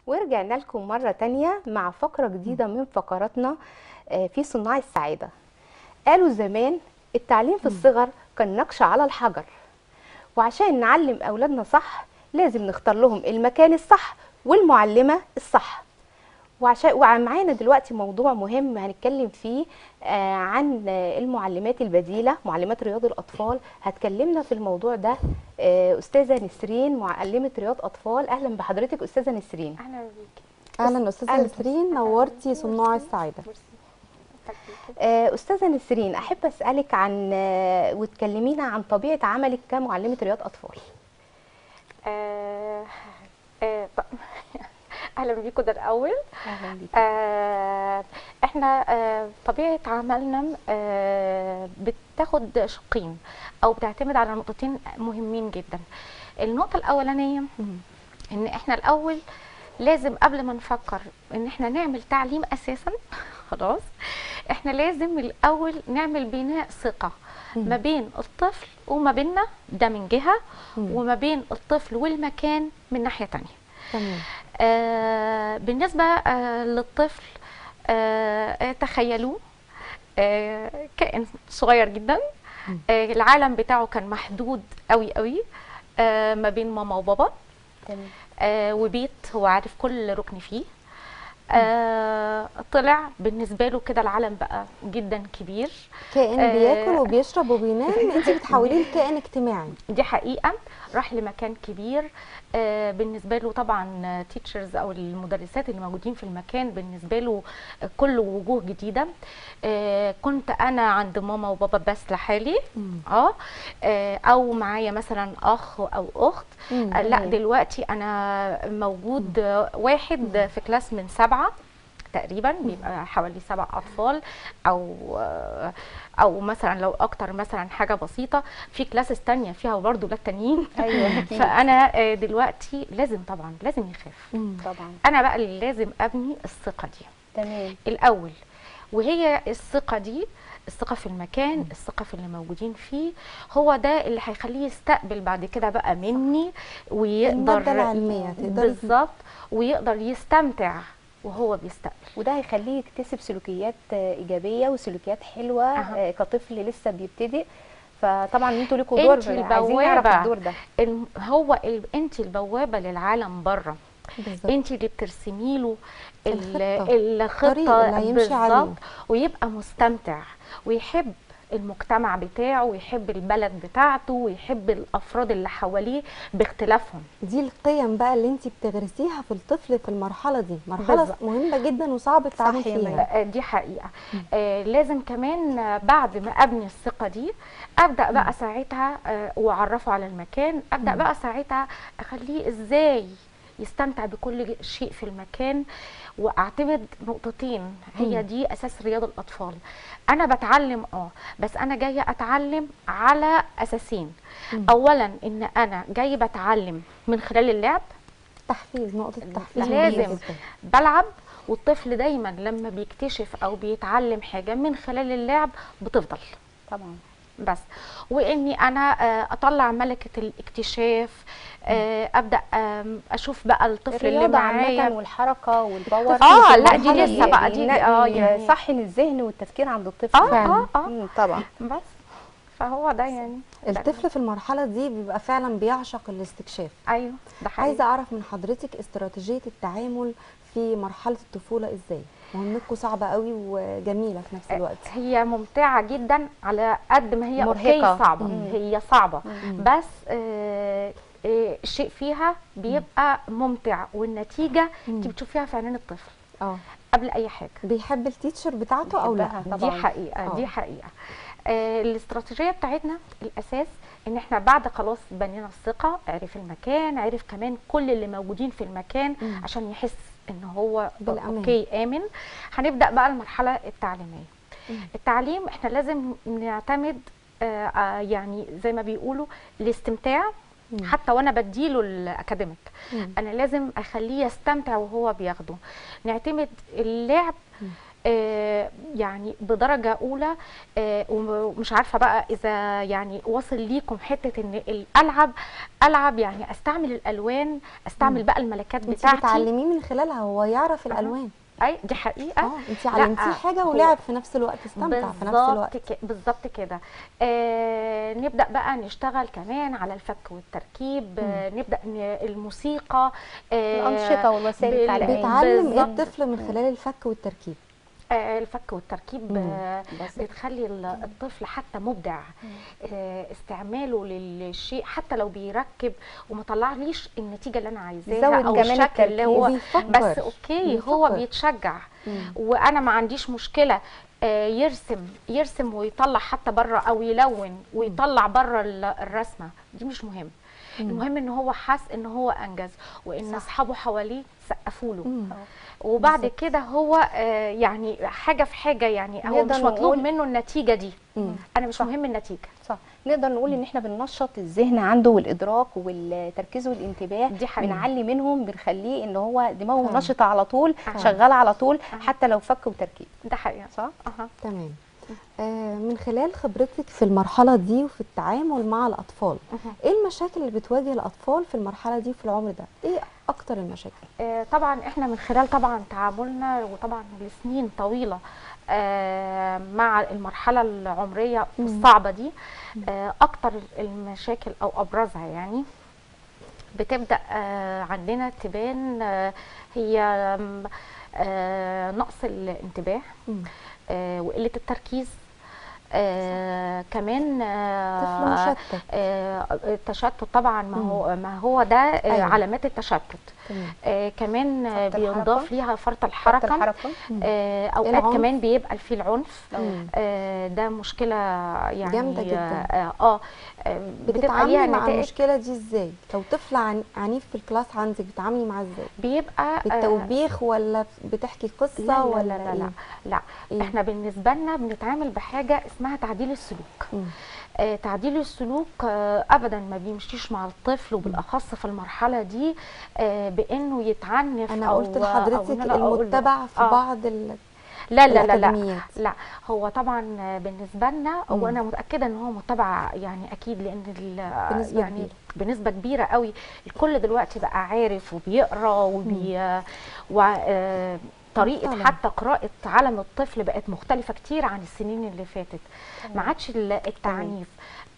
ورجعنا لكم مرة تانية مع فقرة جديدة من فقراتنا آه، في صناع السعادة قالوا زمان التعليم في الصغر كان نقش على الحجر وعشان نعلم أولادنا صح لازم نختار لهم المكان الصح والمعلمة الصح وعشان ومعانا دلوقتي موضوع مهم هنتكلم فيه آه، عن آه، المعلمات البديله معلمات رياض الاطفال هتكلمنا في الموضوع ده آه، استاذه نسرين معلمه رياض اطفال اهلا بحضرتك استاذه نسرين اهلا بيكي اهلا استاذه أهلاً. نسرين نورتي صناع السعاده ميرسي. أهلاً بيكي. آه، استاذه نسرين احب اسالك عن آه، وتكلمينا عن طبيعه عملك كمعلمه رياض اطفال آه، آه، ط- اهلا بيكم ده الاول اهلا بيك آه، احنا آه، طبيعه عملنا آه، بتاخد شقين او بتعتمد على نقطتين مهمين جدا النقطه الاولانيه ان احنا الاول لازم قبل ما نفكر ان احنا نعمل تعليم اساسا خلاص احنا لازم الاول نعمل بناء ثقه ما بين الطفل وما بيننا ده من جهه مم. وما بين الطفل والمكان من ناحيه تانية تمام آه بالنسبه آه للطفل آه آه، تخيلوه آه كائن صغير جدا آه العالم بتاعه كان محدود قوي قوي آه ما بين ماما وبابا تمام آه وبيت هو عارف كل ركن فيه آه طلع بالنسبه له كده العالم بقى جدا كبير كائن آه. بياكل وبيشرب وبينام انت بتحوليه لكائن اجتماعي دي حقيقه راح لمكان كبير آه بالنسبه له طبعا تيتشرز او المدرسات اللي موجودين في المكان بالنسبه له كل وجوه جديده آه كنت انا عند ماما وبابا بس لحالي اه آه، او معايا مثلا اخ او اخت مم. آه، لا تمام. دلوقتي انا موجود آه، واحد في كلاس من سبعه تقريبا بيبقى حوالي سبع اطفال او آه، او مثلا لو اكتر مثلا حاجه بسيطه في كلاسز تانية فيها برضه ولاد تانيين ايوه أكيد. فانا آه، دلوقتي لازم طبعا لازم يخاف مم. طبعا انا بقى اللي لازم ابني الثقه دي تمام الاول وهي الثقه دي الثقه في المكان الثقه في اللي موجودين فيه هو ده اللي هيخليه يستقبل بعد كده بقى مني ويقدر المادة العلمية تقدري بالظبط ويقدر يستمتع وهو بيستقبل وده هيخليه يكتسب سلوكيات آه، ايجابيه وسلوكيات حلوه أها. آه، كطفل لسه بيبتدي فطبعا انتوا ليكوا دور انت عايزين نعرف البوابه الدور ده الم- هو ال... انت البوابه للعالم بره بالظبط انت اللي بترسمي له ال- الخطة. الطريق الخطه اللي هيمشي عليه. بالظبط ويبقى مستمتع ويحب المجتمع بتاعه ويحب البلد بتاعته ويحب الافراد اللي حواليه باختلافهم دي القيم بقى اللي انت بتغرسيها في الطفل في المرحله دي مرحله بالظبط. مهمه جدا وصعب التعامل صح يا فيها مي. آه، دي حقيقه آه لازم كمان آه، بعد ما ابني الثقه دي ابدا بقى ساعتها آه واعرفه على المكان ابدا بقى ساعتها اخليه ازاي يستمتع بكل شيء في المكان واعتمد نقطتين هي دي اساس رياض الاطفال انا بتعلم اه بس انا جايه اتعلم على اساسين اولا ان انا جاي بتعلم من خلال اللعب تحفيز نقطه تحفيز لازم. مهمة جداً. بلعب والطفل دايما لما بيكتشف او بيتعلم حاجه من خلال اللعب بتفضل طبعا بس واني انا آه، اطلع ملكه الاكتشاف آه، ابدا آم، اشوف بقى الطفل اللي الرياضه عامه معايا والحركه والباور آه، في لا، دي المرحلة لسه بقى، دي- ينقي- آه، يعني- يصحن الذهن والتفكير عند الطفل اه فعلا. اه اه مم، طبعا بس فهو ده يعني ده- الطفل في المرحله دي بيبقى فعلا بيعشق الاستكشاف ايوه ده حقيقي عايزه اعرف من حضرتك استراتيجيه التعامل في مرحله الطفوله ازاي مهمتكم صعبه قوي وجميله في نفس الوقت هي ممتعة جدا على قد ما هي اوكي مرهقة. صعبة مم. هي صعبة بس آه آه، الشيء فيها بيبقى ممتع والنتيجة انت بتشوفيها في عينين الطفل اه قبل اي حاجة بيحب التيتشر بتاعته او لا بيحبها. دي طبعاً. حقيقة آه. دي حقيقة آه الاستراتيجية بتاعتنا الأساس إن إحنا بعد خلاص بنينا الثقة عرف المكان عرف كمان كل اللي موجودين في المكان مم. عشان يحس إن هو بالأمان. أوكي آمن هنبدأ بقى المرحلة التعليمية مم. التعليم إحنا لازم نعتمد آه آه يعني زي ما بيقولوا الاستمتاع مم. حتى وانا بديله الاكاديميك مم. انا لازم اخليه يستمتع وهو بياخده نعتمد اللعب آه، يعني بدرجه اولى آه، ومش عارفه بقى اذا يعني واصل ليكم حته ان الالعب العب يعني استعمل الالوان استعمل بقى الملكات انت بتاعتي بتعلميه من خلالها هو يعرف الالوان اي دي حقيقه اه انت لا، علمتيه حاجه هو- ولعب في نفس الوقت استمتع في نفس الوقت بالظبط ك- بالظبط كده آه نبدا بقى نشتغل كمان على الفك والتركيب آه نبدا ن- الموسيقى آه الأنشطة والوسائل بال- التعليمية. بيتعلم ايه بالظبط. الطفل من خلال الفك والتركيب آه الفك والتركيب مم. آه بس. بتخلي ال- الطفل حتى مبدع آه استعماله للشيء حتى لو بيركب وما طلعليش النتيجه اللي انا عايزاها يزود او كمان الشكل اللي هو وبيفكر. بس اوكي هو بيفكر. بيتشجع مم. وانا ما عنديش مشكله آه، يرسم يرسم ويطلع حتى بره او يلون ويطلع بره ال- الرسمه دي مش مهم المهم ان هو حس ان هو انجز وان اصحابه حواليه سقفوا له مم. وبعد بالظبط. كده هو آه، يعني حاجه في حاجه يعني هو نقدر مش مطلوب نقول- منه النتيجه دي مم. انا مش مهم النتيجه صح نقدر نقول ان احنا بننشط الذهن عنده والادراك والتركيز والانتباه دي حقيقة. بنعلي منهم بنخليه ان هو دماغه فعلا. نشطه على طول فعلا. شغاله على طول حتى لو فك وتركيب ده حقيقه صح اها تمام آه من خلال خبرتك في المرحله دي وفي التعامل مع الاطفال مهم. ايه المشاكل اللي بتواجه الاطفال في المرحله دي وفي العمر ده ايه اكتر المشاكل آه، طبعا احنا من خلال طبعا تعاملنا وطبعا لسنين طويله آه، مع المرحله العمريه الصعبه دي آه، اكتر المشاكل او ابرزها يعني بتبدا آه، عندنا تبان آه، هي آم، آه، نقص الانتباه مم. آه، وقله التركيز آه، كمان آه، طفل مشتت آه، التشتت طبعا ما مم. هو ما هو ده آه، أيوة. علامات التشتت تمام آه كمان آه فرط بينضاف الحركة. ليها فرط فرط الحركه الحركه آه اوقات العنف. كمان بيبقى فيه العنف مم. آه ده مشكله يعني جامدة جدا. اه, آه آه، بتبقى بتتعاملي ليها مع نتائج المشكله دي ازاي لو طفل عن... عنيف في الكلاس عندك بتتعاملي معاه ازاي بيبقى آه بالتوبيخ ولا بتحكي قصه لا لا ولا لا لا, إيه؟ لا, لا. إيه؟ احنا بالنسبه لنا بنتعامل بحاجه اسمها تعديل السلوك مم. آه، تعديل السلوك آه، ابدا ما بيمشيش مع الطفل وبالاخص في المرحله دي آه، بانه يتعنف انا أو قلت أو لحضرتك إن أنا أقول له- المتبع في آه. بعض ال... لا لا لا لا الأكاديميات. لا هو طبعا بالنسبه لنا مم. وانا متاكده ان هو متبع يعني اكيد لان ال- بنسبة يعني كبيرة. بنسبه كبيره قوي الكل دلوقتي بقى عارف وبيقرا وبي و آه، طريقه طبعاً. حتى قراءه عالم الطفل بقت مختلفه كتير عن السنين اللي فاتت ما عادش ال- التعنيف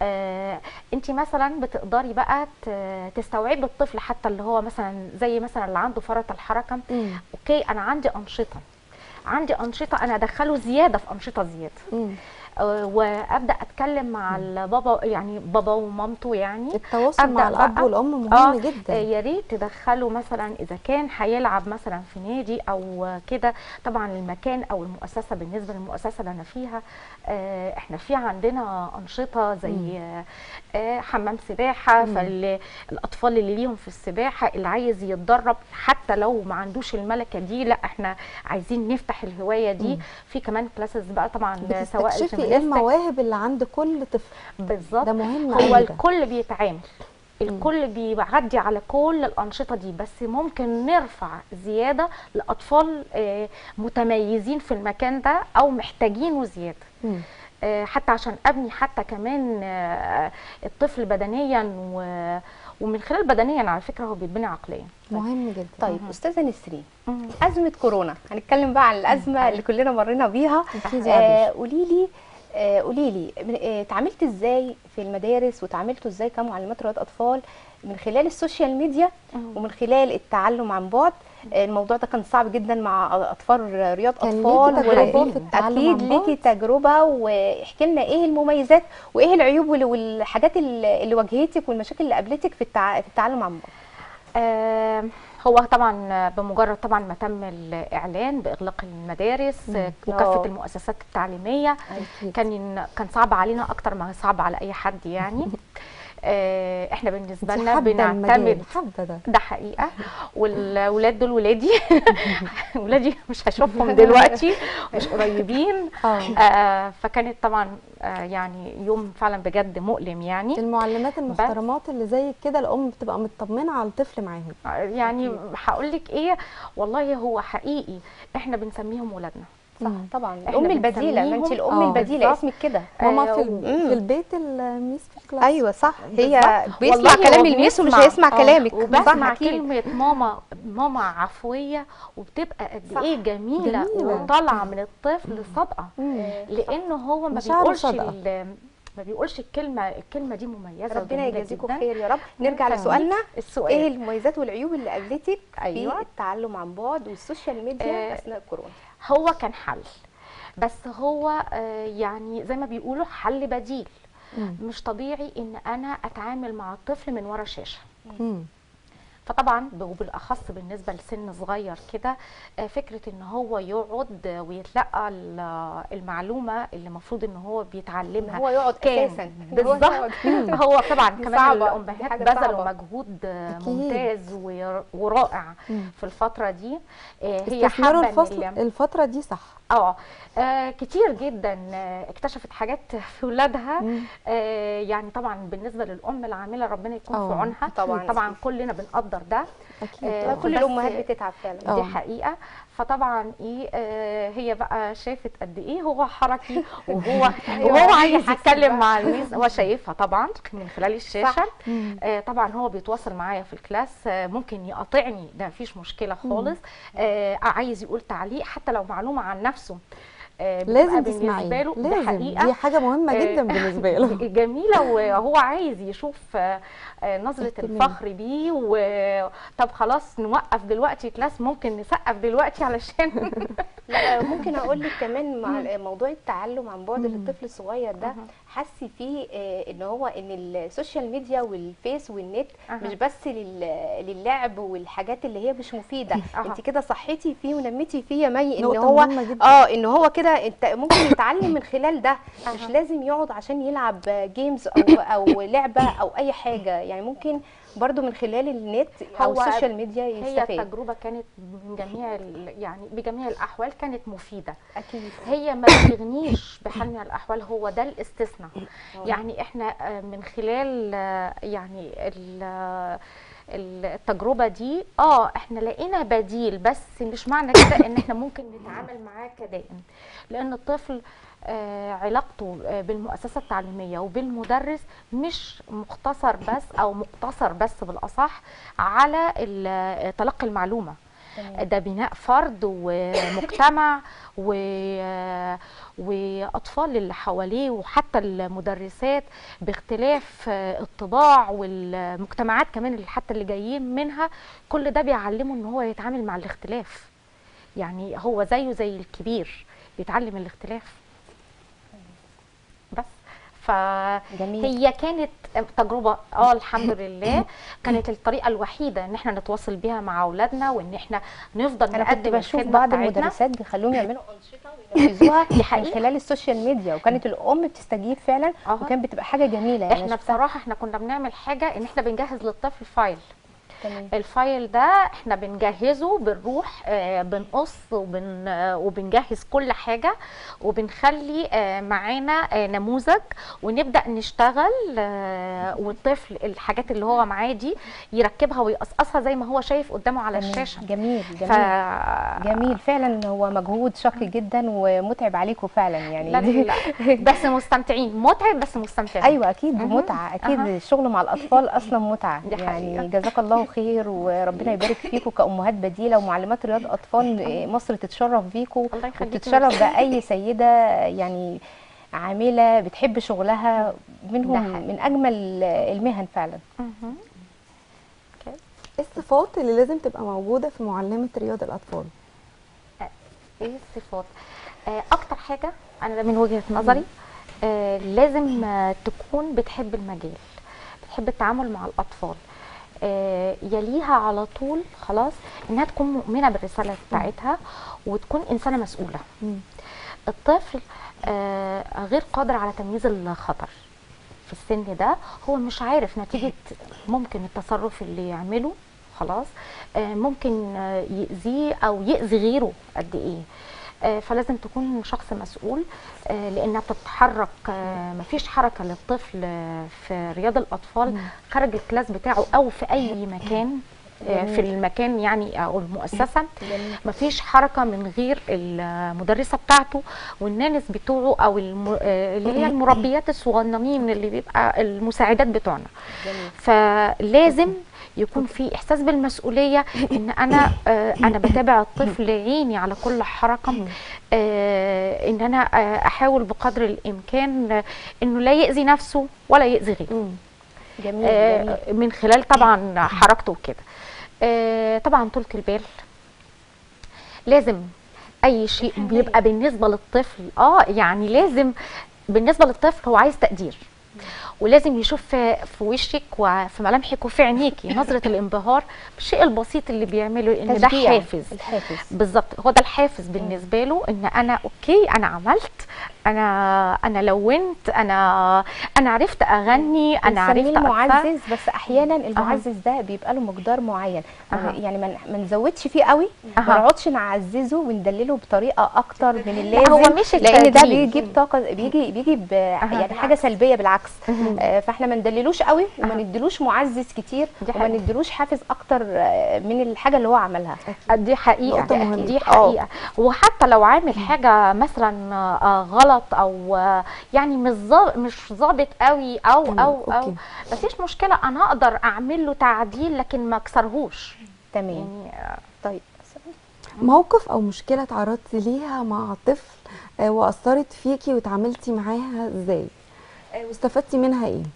آه انت مثلا بتقدري بقى ت- تستوعبي الطفل حتى اللي هو مثلا زي مثلا اللي عنده فرط الحركه مم. اوكي انا عندي انشطه عندي انشطه انا ادخله زياده في انشطه زياده مم. أه، وابدا اتكلم مع البابا يعني بابا ومامته يعني التواصل أبدأ مع الاب بقى- والام مهم آه، جدا آه، يا ريت تدخله مثلا اذا كان هيلعب مثلا في نادي او كده طبعا المكان او المؤسسه بالنسبه للمؤسسه اللي انا فيها آه، احنا في عندنا انشطه زي آه، آه، حمام سباحه فالاطفال اللي ليهم في السباحه اللي عايز يتدرب حتى لو ما عندوش الملكه دي لا احنا عايزين نفتح الهوايه دي في كمان كلاسز بقى طبعا سواء بتستكشفي ايه الجيمناستيك المواهب اللي عند كل طفل بالظبط ده مهم هو أوي ده. الكل بيتعامل الكل بيعدي على كل الأنشطة دي بس ممكن نرفع زيادة لأطفال آه، متميزين في المكان ده أو محتاجينه زيادة مم. آه، حتى عشان أبني حتى كمان آه، الطفل بدنيا و- ومن خلال بدنيا على فكرة هو بيتبني عقليا مهم جدا طيب استاذه نسرين مم. ازمه كورونا هنتكلم بقى عن الازمه اللي كلنا مرينا بيها أكيد يا عبير. قولي لي قولي لي اتعاملت ازاي في المدارس وتعاملتوا ازاي كمعلمات رياض اطفال من خلال السوشيال ميديا مم. ومن خلال التعلم عن بعد آه، الموضوع ده كان صعب جدا مع اطفال رياض كان ليكي اطفال تجربة و- في التعلم اكيد عن ليكي بعد؟ تجربه واحكي لنا ايه المميزات وايه العيوب وال- والحاجات اللي اللي واجهتك والمشاكل اللي قابلتك في التع- في التعلم عن بعد آه، هو طبعا بمجرد طبعا ما تم الاعلان باغلاق المدارس آه، وكافه آه. المؤسسات التعليميه أكيد. كان كان صعب علينا اكتر ما صعب على اي حد يعني آه، احنا بالنسبه انت لنا حابة المجال بنعتمد حابه ده ده حقيقه والولاد دول ولادي ولادي مش هشوفهم دلوقتي مش قريبين اه آه، فكانت طبعا آه، يعني يوم فعلا بجد مؤلم يعني المعلمات المحترمات اللي زي كده الام بتبقى مطمنه على الطفل معاهم يعني هقول لك ايه والله هو حقيقي احنا بنسميهم ولادنا صح مم. طبعا إحنا الام البديله ما انت بنسميهم- الام آه، البديله بالظبط. اسمك كده ماما آه، في, و- ال- في البيت الميس في الكلاس ايوه صح هي بالظبط. بيسمع والله كلام هو الميس ومش بيسمع. هيسمع آه، كلامك وبسمع أكيد. كلمة ماما ماما عفوية وبتبقى قد صح. ايه جميلة, جميلة. وطالعة من الطفل صادقة مم. لانه هو ما مشاعره بيقولش صادقة. ال- ما بيقولش الكلمة الكلمة دي مميزة ربنا وجميلة يجازيكم جداً. خير يا رب نرجع يخليك. لسؤالنا السؤال ايه المميزات والعيوب اللي قابلتك أيوة. في التعلم عن بعد والسوشيال ميديا آه، اثناء الكورونا هو كان حل بس هو آه، يعني زي ما بيقولوا حل بديل مم. مش طبيعي ان انا اتعامل مع الطفل من ورا شاشه مم. فطبعا وبالاخص بالنسبه لسن صغير كده آه، فكره ان هو يقعد ويتلقى ال- المعلومه اللي المفروض ان هو ان بيتعلمها هو يقعد كام؟ اساسا إن هو بالظبط يقعد. هو طبعا دي كمان صعبة، دي الامهات حاجة بذلوا صعبة. مجهود آه، أكيد. ممتاز ور- ورائع مم. في الفتره دي آه، هي استثمروا حابه الفصل ان ال- الفترة دي صح اه آه، كتير جدا آه، اكتشفت حاجات في ولادها مم. آه، يعني طبعا بالنسبه للام العامله ربنا يكون في آه، عونها طبعاً. طبعا كلنا بنقدر ده أكيد آه، لا، طبعاً. كل بس- الامهات بتتعب فعلا آه. دي حقيقه فطبعا ايه آه، هي بقى شافت قد ايه هو حركي وهو أيوة، وهو هي عايز حست يتكلم بقى. مع الميس هو شايفها طبعا من خلال الشاشه مم. آه، طبعا هو بيتواصل معايا في الكلاس آه، ممكن يقاطعني ده مفيش مشكله خالص آه، عايز يقول تعليق حتى لو معلومه عن نفسه آه، بتبقى لازم بالنسبه تسمعي له ده لازم حقيقه دي حاجة مهمة آه، جدا بالنسبة له جميله وهو عايز يشوف آه، آه، نظره اهتمام. الفخر بيه وطب خلاص نوقف دلوقتي كلاس ممكن نسقف دلوقتي علشان لا ممكن اقول لك كمان مع موضوع التعلم عن بعد مم. للطفل الصغير ده مهم. حسي فيه آه، ان هو ان السوشيال ميديا والفيس والنت أها. مش بس لل- للعب والحاجات اللي هي مش مفيده أها. انت كده صحيتي فيه ونميتي فيه يا مي ان نقطة هو مهمة جدا. اه ان هو كده انت ممكن يتعلم من خلال ده مش أها. لازم يقعد عشان يلعب جيمز او او لعبه او اي حاجه يعني ممكن برضو من خلال النت او هو السوشيال ميديا هي يستفاد التجربه كانت من جميع ال- يعني بجميع الاحوال كانت مفيده اكيد هي ما بتغنيش بحال من الاحوال هو ده الاستثناء يعني احنا آه، من خلال آه، يعني ال- آه، التجربه دي اه احنا لقينا بديل بس مش معنى كده ان احنا ممكن نتعامل معاه كدائم لان الطفل آه، علاقته آه، بالمؤسسه التعليميه وبالمدرس مش مختصر بس او مقتصر بس بالاصح على ال- آه، تلقي المعلومه ده بناء فرد ومجتمع و... واطفال اللي حواليه وحتى المدرسات باختلاف الطباع والمجتمعات كمان اللي حتى اللي جايين منها كل ده بيعلمه ان هو يتعامل مع الاختلاف يعني هو زيه زي الكبير بيتعلم الاختلاف بس جميل فهي كانت تجربه اه الحمد لله كانت الطريقه الوحيده ان احنا نتواصل بيها مع اولادنا وان احنا نفضل انا كنت نقدم بشوف الخدمه بعض بتاعتنا المدرسات بيخلوهم يعملوا انشطه وينفذوها دي من حقيقة. خلال السوشيال ميديا وكانت الام بتستجيب فعلا أها. وكانت بتبقى حاجه جميله يعني احنا شفتها. بصراحه احنا كنا بنعمل حاجه ان احنا بنجهز للطفل فايل تمام الفايل ده احنا بنجهزه بنروح آه، بنقص وبن آه، وبنجهز كل حاجه وبنخلي آه، معانا آه، نموذج ونبدا نشتغل آه، والطفل الحاجات اللي هو معاه دي يركبها ويقصقصها زي ما هو شايف قدامه على تمام. الشاشه جميل ف... جميل جميل فعلا هو مجهود شاق جدا ومتعب عليكم فعلا يعني لا لا بس مستمتعين متعب بس مستمتعين ايوه اكيد مهم. متعه اكيد أها. الشغل مع الاطفال اصلا متعه دي يعني حقيقة. جزاك الله خير وربنا يبارك فيكم كامهات بديله ومعلمات رياض اطفال مصر تتشرف بيكم الله يخليكي وتتشرف باي سيده يعني عامله بتحب شغلها منهم ده حقيقي. من اجمل المهن فعلا مهم. ايه الصفات اللي لازم تبقى موجودة في معلمة رياض الأطفال ايه الصفات آه، اكتر حاجه انا ده من وجهه نظري آه لازم آه، تكون بتحب المجال بتحب التعامل مع الاطفال آه يليها على طول خلاص انها تكون مؤمنه بالرساله بتاعتها وتكون انسانه مسؤوله مم. الطفل آه غير قادر على تمييز الخطر في السن ده هو مش عارف نتيجة ممكن التصرف اللي يعمله خلاص آه ممكن آه يأذيه أو يأذي غيره قد إيه آه فلازم تكون شخص مسؤول آه لانها بتتحرك آه مفيش حركه للطفل آه في رياض الاطفال خارج الكلاس بتاعه او في اي مكان آه، في جميل. المكان يعني او المؤسسه جميل. مفيش حركه من غير المدرسه بتاعته والنانس بتوعه او الم... آه، اللي هي المربيات الصغننين اللي بيبقى المساعدات بتوعنا جميل. فلازم يكون في احساس بالمسؤوليه ان انا آه، انا بتابع الطفل عيني على كل حركه آه، ان انا آه، احاول بقدر الامكان آه، انه لا ياذي نفسه ولا ياذي غيره مم. جميل جميل آه، من خلال طبعا حركته وكده آه، طبعا طولة البال لازم اي شيء بيبقى بالنسبه للطفل اه يعني لازم بالنسبه للطفل هو عايز تقدير ولازم يشوف في في وشك وفي ملامحك وفي عينيكي نظره الانبهار بالشيء البسيط اللي بيعمله ان ده تشجيع. حافز الحافز بالظبط هو ده الحافز بالنسبه له ان انا اوكي انا عملت انا انا لونت انا انا عرفت اغني انا بنسميه عرفت أرفع. المعزز بس احيانا المعزز ده بيبقى له مقدار معين أها. يعني ما ما نزودش فيه قوي أها. ما نقعدش نعززه وندلله بطريقه اكتر من لا، اللازم هو مش لان ده التدليل. بيجيب طاقه بيجي بيجي ب يعني حاجه سلبيه بالعكس آه، فاحنا ما ندللوش قوي وما أها. ندلوش معزز كتير دي وما حقيقة. ندلوش حافز اكتر آه، من الحاجه اللي هو عملها دي حقيقة نقطة مهمة. دي حقيقة وحتى لو عامل حاجة مثلا آه، غلط او آه، يعني مش ظا- مش ظابط قوي او تمام، او او أوكي. مفيش مشكلة انا اقدر اعمل له تعديل لكن ما اكسرهوش تمام يعني آه، طيب موقف او مشكله تعرضتي ليها مع طفل آه، واثرت فيكي وتعاملتي معاها ازاي آه، واستفدتي منها ايه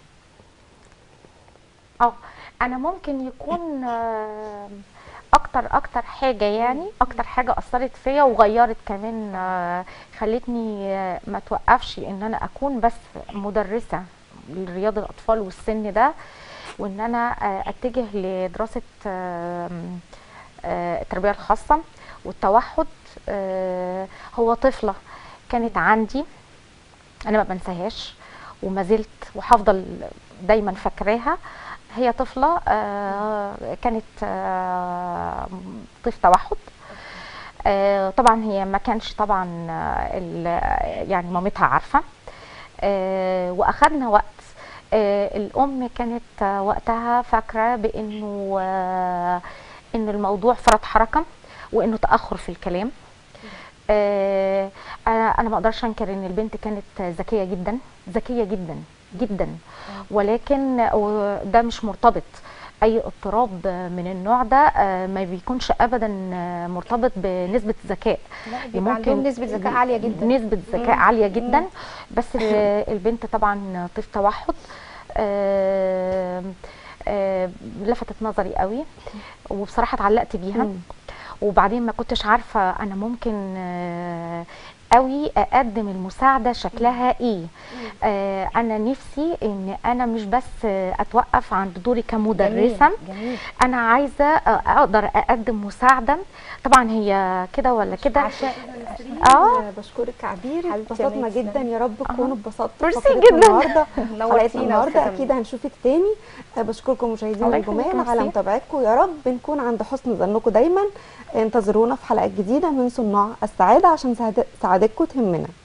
اه انا ممكن يكون آه، اكتر اكتر حاجه يعني اكتر حاجه اثرت فيا وغيرت كمان آه، خلتني آه، ما توقفش ان انا اكون بس مدرسه لرياض الاطفال والسن ده وان انا آه، اتجه لدراسه آم، آه، التربيه الخاصه والتوحد آه، هو طفله كانت عندي انا ما بنساهاش وما زلت وهفضل دايما فاكراها هي طفله آه، كانت آه، طيف توحد آه، طبعا هي ما كانش طبعا آه، ال- يعني مامتها عارفه آه، واخدنا وقت آه، الام كانت آه، وقتها فاكره بانه آه، ان الموضوع فرط حركه وانه تاخر في الكلام آه، انا أنا ما اقدرش انكر ان البنت كانت ذكيه جدا ذكيه جدا جدا ولكن و- ده مش مرتبط اي اضطراب من النوع ده آه، ما بيكونش ابدا آه، مرتبط بنسبه ذكاء لا بيبقى عندهم نسبه ذكاء عاليه جدا نسبه ذكاء مم. عاليه جدا مم. بس ال- البنت طبعا طيف توحد آه، آه، لفتت نظري قوي وبصراحه اتعلقت بيها مم. وبعدين ما كنتش عارفه انا ممكن آه، قوي اقدم المساعده شكلها ايه آه انا نفسي ان انا مش بس آه، اتوقف عند دوري كمدرسه جميل, جميل. انا عايزه آه، اقدر اقدم مساعده طبعا هي كده ولا كده عشان اه بشكرك عبير حبيبتي اتبسطنا يا ميس. جدا يا رب تكونوا اتبسطتوا ميرسي بفقرتنا جدا. النهارده نورتينا حلقتنا النهارده أستاذة اكيد هنشوفك تاني آه، بشكركم مشاهدينا الله يخليك، الجمال على ميرسي. متابعتكم يا رب نكون عند حسن ظنكم دايما انتظرونا في حلقات جديده من صناع السعاده عشان سعاد- سعادتكم تهمنا